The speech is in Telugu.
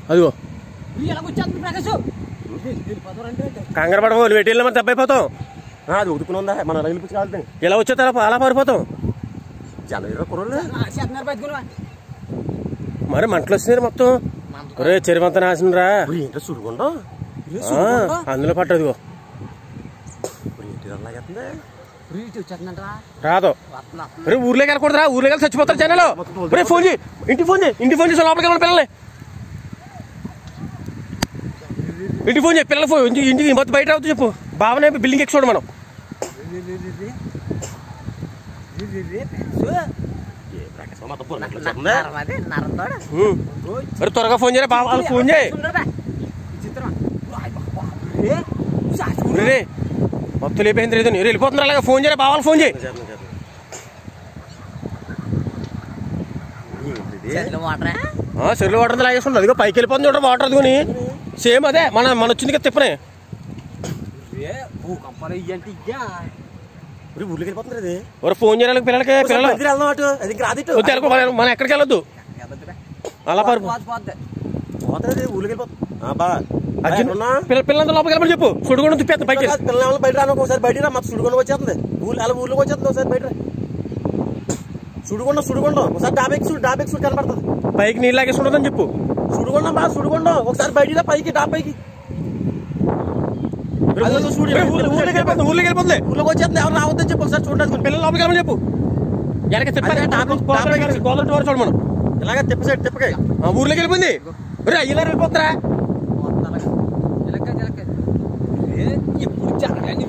అదిగో ఎలా వచ్చేస్తుంది ప్రకాశ్ వెళ్ళిపోతారంటే కంగారు పడబోలు పెట్టి వెళ్ళి మరి దెబ్బ అయిపోతాం ఆ, అది ఉదుకుని ఉందా మన రైలు పిచ్చి కావాలి ఇలా వచ్చేస్తారా అలా పారిపోతాం జనవరి కుర్రోళ్ళు చేస్తున్నారు బతుకుని మరి మంటలు వస్తున్నారు మొత్తం ఒరే చెరువంత నాశనం రా ఏంటో సుడుకుండో ఆ, అందులో పట్టదుగో ఏంటి ఇలా లాగేస్తుంది? రీట్ వచ్చేస్తుందంటరా రాదు వస్తున్నా రే ఊర్లోకి వెళ్ళకూడదురా ఊర్లోకి వెళ్ళి చచ్చిపోతారు జనాలు రే ఫోన్ చేయి ఇంటికి ఫోన్ చేయి ఇంటికి ఫోన్ చేసి లోపలికి వెళ్ళిన పిల్లల్ని ఇంటికి ఫోన్ చేయి పిల్లలు ఫోన్ ఇంటికి ఇంటికి మొత్తం బయట రావద్దు చెప్పు బావనే బిల్డింగ్ ఎక్కి చూడు మనం ఏ ప్రకాశం మొత్తం పొరగట్లు వచ్చేస్తుందా? అదే నరంతోడా ఉమ్. మరి త్వరగా ఫోన్ చేయరా బావ వాళ్ళకి ఫోన్ చేయి రే, రే మొత్తం లేపేంద్ర ఏదో మీరు వెళ్ళిపోతున్నారు అలాగే ఫోన్ చేయరా బావాలకు ఫోన్ చేయి చేద్దాం, చేద్దాం. ఏంటిది? చెట్లు వాటరా ఆ, చెరువులో వాటర్ అంతా లాగేసుకుంటుంది అదిగో పైకి వెళ్ళిపోతుంది చూడ వాటర్ అదిగోని సేమ్ అదే మన మన వచ్చింది కదా తిప్పనే భూకంపాలు ఇయ్యంటే ఇయ్యా ఊరి ఊర్లోకి వెళ్ళిపోతుంది ఇది ఎవరు ఫోన్ చేయడానికి పిల్లలకి పిల్లలు దగ్గర వెళ్దాం అటు అది ఇంకా రాదు ఇటు. వద్దు వెళ్ళకో, మనం- మనం ఎక్కడికి వెళ్ళొద్దు అలా పరుపు పోతే పోతుంది ఊర్లోకి వెళ్ళిపోతుంది ఆ, బా అర్జున్ ఉన్నా పిల్ల పిల్లలంతా లోపలికి వెళ్ళమని చెప్పు సుడుగుండు తిప్పేస్తాం పైకి వెళ్ళి. పిల్లలు బయట రాను ఒకసారి బయట రా మాకు సుడుగుండ వచ్చేస్తుంది ఊళ్ళు అలా ఊర్లోకి వచ్చేస్తుంది ఒకసారి బయట రా. సుడుగుండ సుడుగుండ ఒకసారి డాబెక్స్ డాబెక్స్ కనపడుతుంది పైకి నీళ్ళు లాగేసుకుంటుందని చెప్పు సుడుగుండ బా సుడుగుండ ఒకసారి బయట రా పైకి డా పైకి అదే చూడు, ఏ, ఊర్లో- ఊర్లోకి వెళ్ళిపోతుంది ఊర్లోకి వెళ్ళిపోతుంది ఊర్లోకి వచ్చేస్తుంది ఎవరు రావద్దని చెప్పి ఒకసారి చూడడానికి పిల్లలు లోపలికి వెళ్ళమని చెప్పు వెనక తిప్పాలి అదే, డాబా- డాబా- గోదావరి టవర్ చూడు మనం ఇలాగ తిప్ప సైడ్ తిప్పకాయ ఆ, ఊర్లోకి వెళ్ళిపోయింది రే అయ్యలా వెళ్ళిపోతారా ఎప్పుడు జరగని